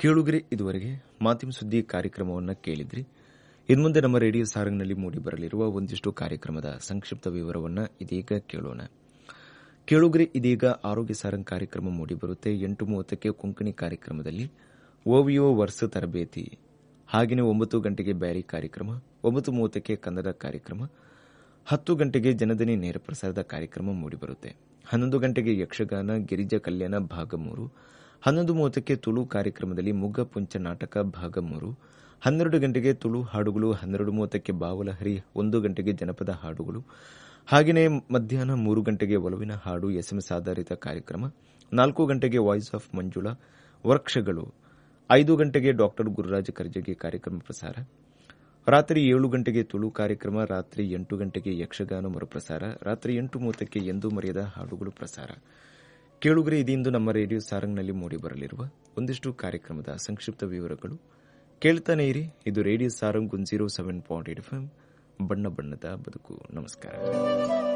ಕೇಳುಗರೆ ಇದುವರೆಗೆ ಮಾತಿನ ಸುದ್ದಿ ಕಾರ್ಯಕ್ರಮವನ್ನು ಕೇಳಿದ್ರಿ ಇನ್ನು ಮುಂದೆ ನಮ್ಮ ರೇಡಿಯೋ ಸಾರಂಗ್ನಲ್ಲಿ ಮೂಡಿ ಬರಲಿರುವ ಒಂದಿಷ್ಟು ಕಾರ್ಯಕ್ರಮದ ಸಂಕ್ಷಿಪ್ತ ವಿವರವನ್ನು ಇದೀಗ ಕೇಳೋಣ ಕೇಳುಗರೆ ಇದೀಗ ಆರೋಗ್ಯ ಸಾರಂಗ್ ಕಾರ್ಯಕ್ರಮ ಮೂಡಿಬರುತ್ತೆ ಎಂಟು ಮೂವತ್ತಕ್ಕೆ ಕೊಂಕಣಿ ಕಾರ್ಯಕ್ರಮದಲ್ಲಿ ಓವಿಯೋ ವರ್ಷ ತರಬೇತಿ ಹಾಗೆಯೇ ಒಂಬತ್ತು ಗಂಟೆಗೆ ಬ್ಯಾರಿ ಕಾರ್ಯಕ್ರಮ ಒಂಬತ್ತು ಮೂವತ್ತಕ್ಕೆ ಕನ್ನಡ ಕಾರ್ಯಕ್ರಮ ಹತ್ತು ಗಂಟೆಗೆ ಜನದನಿ ನೇರ ಪ್ರಸಾರದ ಕಾರ್ಯಕ್ರಮ ಮೂಡಿಬರುತ್ತೆ ಹನ್ನೊಂದು ಗಂಟೆಗೆ ಯಕ್ಷಗಾನ ಗಿರಿಜಾ ಕಲ್ಯಾಣ ಭಾಗ ಮೂರು ಹನ್ನೊಂದು ಮೂವತ್ತಕ್ಕೆ ತುಳು ಕಾರ್ಯಕ್ರಮದಲ್ಲಿ ಮುಗ್ಗ ಪುಂಚ ನಾಟಕ ಭಾಗ ಮೂರು ಹನ್ನೆರಡು ಗಂಟೆಗೆ ತುಳು ಹಾಡುಗಳು ಹನ್ನೆರಡು ಮೂವತ್ತಕ್ಕೆ ಬಾವಲಹರಿ ಒಂದು ಗಂಟೆಗೆ ಜನಪದ ಹಾಡುಗಳು ಹಾಗೆಯೇ ಮಧ್ಯಾಹ್ನ ಮೂರು ಗಂಟೆಗೆ ಒಲವಿನ ಹಾಡು ಎಸ್ಎಂಎಸ್ ಆಧಾರಿತ ಕಾರ್ಯಕ್ರಮ ನಾಲ್ಕು ಗಂಟೆಗೆ ವಾಯ್ಸ್ ಆಫ್ ಮಂಜುಳಾ ವರ್ಕ್ಷಗಳು ಐದು ಗಂಟೆಗೆ ಡಾಕ್ಟರ್ ಗುರುರಾಜ ಕರ್ಜಗಿ ಕಾರ್ಯಕ್ರಮ ಪ್ರಸಾರ ರಾತ್ರಿ ಏಳು ಗಂಟೆಗೆ ತುಳು ಕಾರ್ಯಕ್ರಮ ರಾತ್ರಿ ಎಂಟು ಗಂಟೆಗೆ ಯಕ್ಷಗಾನ ಮರುಪ್ರಸಾರ ರಾತ್ರಿ ಎಂಟು ಮೂವತ್ತಕ್ಕೆ ಎಂದೂ ಮರೆಯದ ಹಾಡುಗಳು ಪ್ರಸಾರ ಕೇಳುಗರೆ ಇದೀಂದು ನಮ್ಮ ರೇಡಿಯೋ ಸಾರಂಗ್ನಲ್ಲಿ ಮೂಡಿಬರಲಿರುವ ಒಂದಿಷ್ಟು ಕಾರ್ಯಕ್ರಮದ ಸಂಕ್ಷಿಪ್ತ ವಿವರಗಳು ಕೇಳ್ತಾನೆ ಇರಿ ಇದು radio Sarang one zero seven point eight F ಬಣ್ಣ ಬಣ್ಣದ ಬದುಕು ನಮಸ್ಕಾರ